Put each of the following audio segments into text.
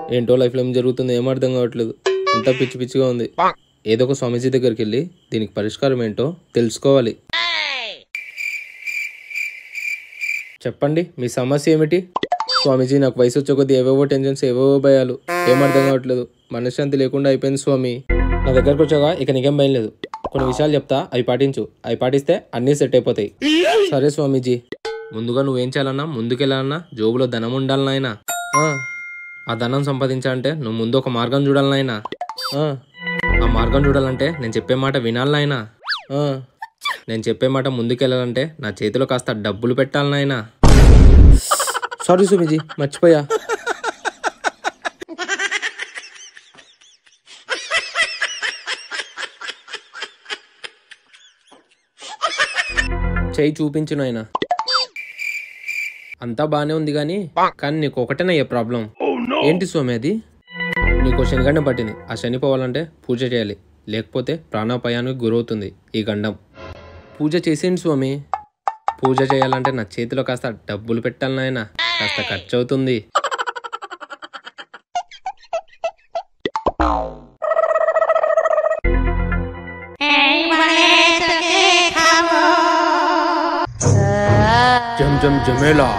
ఏంటో లైఫ్లో ఏం జరుగుతుందో ఏం అర్థం కావట్లేదు అంతా పిచ్చి పిచ్చిగా ఉంది ఏదో ఒక స్వామీజీ దగ్గరికి వెళ్ళి దీనికి పరిష్కారం ఏంటో తెలుసుకోవాలి చెప్పండి మీ సమస్య ఏమిటి స్వామీజీ నాకు వయసు వచ్చే కొద్దీ ఏవేవో టెన్షన్స్ ఏవేవో భయాలు ఏం అర్థం కావట్లేదు మనశ్శాంతి లేకుండా అయిపోయింది స్వామి నా దగ్గరకు వచ్చాక ఇక నీకేం భయం లేదు కొన్ని విషయాలు చెప్తా అవి పాటించు అవి పాటిస్తే అన్నీ సెట్ అయిపోతాయి సరే స్వామీజీ ముందుగా నువ్వేం చేయాలన్నా ముందుకెళ్ళాలన్నా జోబులో ధనం ఉండాలనాయనా ఆ, ఆ ధనం సంపాదించాలంటే నువ్వు ముందు ఒక మార్గం చూడాలనాయనా ఆ, ఆ మార్గం చూడాలంటే నేను చెప్పే మాట వినాలనాయనా ఆ, నేను చెప్పే మాట ముందుకెళ్ళాలంటే నా చేతిలో కాస్త డబ్బులు పెట్టాలి నాయనా సారీ సుమిజీ మర్చిపోయా చేయి చూపించు నాయనా అంతా బానే ఉంది కానీ కానీ నీకు ఒకటేనయ్యే ప్రాబ్లం ఏంటి స్వామి అది నీకు శనిగండం పట్టింది ఆ శని పోవాలంటే పూజ చేయాలి లేకపోతే ప్రాణాపాయానికి గురవుతుంది ఈ గండం పూజ చేసేయండి స్వామి పూజ చేయాలంటే నా చేతిలో కాస్త డబ్బులు పెట్టాలి నాయన కాస్త ఖర్చు అవుతుంది జం జం జమేలా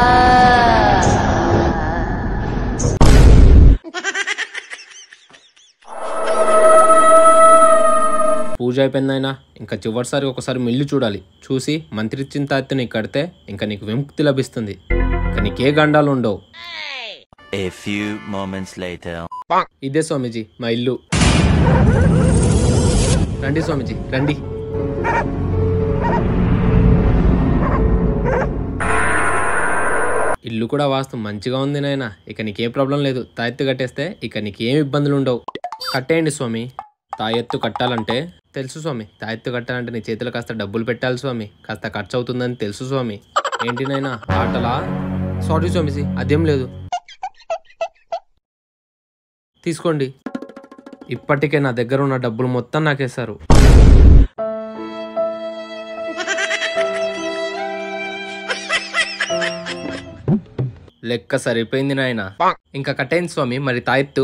పూజ అయిపోయింది నాయనా ఇంకా చివరిసారి ఒకసారి మిల్లు చూడాలి చూసి మంత్రిచ్చిన తాత్తిని కడితే ఇంకా నీకు విముక్తి లభిస్తుంది ఇంకా నీకే గండాలు ఉండవు A few moments later. ఇదే స్వామీజీ మా ఇల్లు రండి స్వామీజీ రండి ఇల్లు కూడా వాస్తు మంచిగా ఉంది నాయన ఇక నీకే ప్రాబ్లం లేదు తాయెత్తు కట్టేస్తే ఇక నీకేం ఇబ్బందులు ఉండవు కట్టేయండి స్వామి తాయెత్తు కట్టాలంటే తెలుసు స్వామి తాయెత్తు కట్టాలంటే నీ చేతిలో కాస్త డబ్బులు పెట్టాలి స్వామి కాస్త ఖర్చు అవుతుందని తెలుసు స్వామి ఏంటి నాయనా ఆటలా సారీ స్వామీజీ అదేం లేదు తీసుకోండి ఇప్పటికే నా దగ్గర ఉన్న డబ్బులు మొత్తం నాకేశారు లెక్క సరిపోయింది నాయన ఇంకా కట్టేయండి స్వామి మరి తాయెత్తు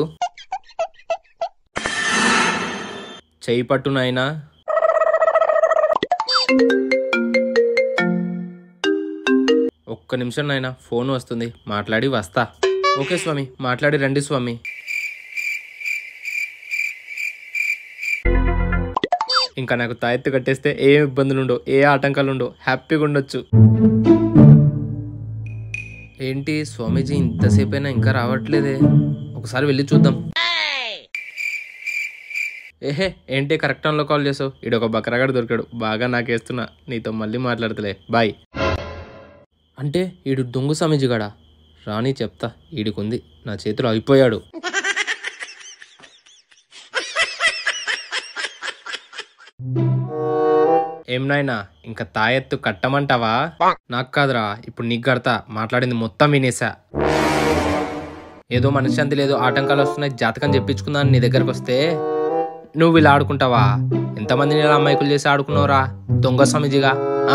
చేయి పట్టు నాయనా ఒక్క నిమిషం నాయన ఫోన్ వస్తుంది మాట్లాడి వస్తా ఓకే స్వామి మాట్లాడి రండి స్వామి ఇంకా నాకు తాయెత్తు కట్టేస్తే ఏ ఇబ్బందులు ఉండవు ఏ ఆటంకాలు ఉండవు హ్యాపీగా ఉండొచ్చు ఏంటి స్వామీజీ ఇంతసేపైనా ఇంకా రావట్లేదే ఒకసారి వెళ్ళి చూద్దాం ఏహే ఏంటి కరెక్ట్ టైంలో కాల్ చేసావు ఈడొక బకరగాడు దొరికాడు బాగా నాకేస్తున్నా నీతో మళ్ళీ మాట్లాడతలే బాయ్ అంటే ఈడు దొంగ స్వామీజీగాడా రాని చెప్తా ఈడికుంది నా చేతిలో అయిపోయాడు ఏం నాయనా ఇంకా తాయెత్తు కట్టమంటావా నాకు కాదురా ఇప్పుడు నీకు కడతా మాట్లాడింది మొత్తం వినేసా ఏదో మనశ్శాంతి లేదు ఆటంకాలు వస్తున్నాయి జాతకం చెప్పించుకుందాని నీ దగ్గరకు వస్తే నువ్వు ఇలా ఆడుకుంటావా ఎంతమందిని ఇలా అమ్మాయికులు చేసి ఆడుకున్నావురా దొంగ స్వామీజీగా ఆ?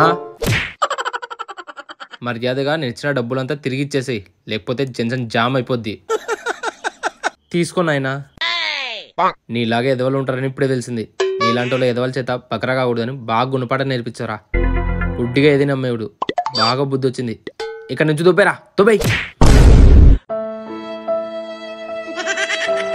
మర్యాదగా నేను ఇచ్చిన డబ్బులంతా తిరిగి ఇచ్చేసేయి లేకపోతే జన్సన్ జామ్ అయిపోద్ది తీసుకో నాయనా నీలాగే ఎదవలు ఉంటారని ఇప్పుడే తెలిసింది నీలాంటి వాళ్ళు ఎదవల చేత పకరా కాకూడదని బాగా గుణపాట నేర్పించారా గుడ్డిగా ఏది నమ్మేవుడు బాగా బుద్ధి వచ్చింది ఇక్కడ నుంచి దుబ్బేరా దుబ్బై